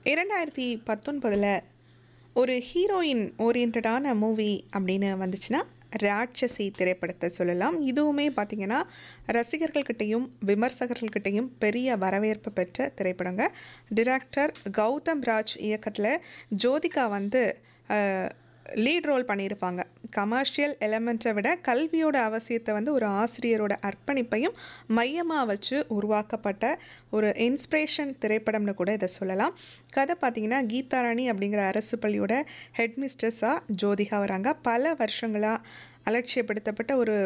இரண்டாயிரத்தி பத்தொன்பதில் ஒரு ஹீரோயின் ஓரியன்டான மூவி அப்படின்னு வந்துச்சுன்னா ராட்சசி திரைப்படத்தை சொல்லலாம் இதுவுமே பார்த்திங்கன்னா ரசிகர்கள்கிட்டையும் விமர்சகர்கள்கிட்டையும் பெரிய வரவேற்பு பெற்ற திரைப்படங்க டிரெக்டர் கௌதம் ராஜ் இயக்கத்தில் ஜோதிகா வந்து லீட் ரோல் பண்ணியிருப்பாங்க கமர்ஷியல் எலமெண்ட்டை விட கல்வியோட அவசியத்தை வந்து ஒரு ஆசிரியரோட அர்ப்பணிப்பையும் மையமாக வச்சு உருவாக்கப்பட்ட ஒரு இன்ஸ்பிரேஷன் திரைப்படம்னு கூட இதை சொல்லலாம் கதை பார்த்திங்கன்னா கீதாராணி அப்படிங்கிற அரசு பள்ளியோட ஹெட் மிஸ்ட்ரஸாக ஜோதிகா வராங்க பல வருஷங்களாக அலட்சியப்படுத்தப்பட்ட ஒரு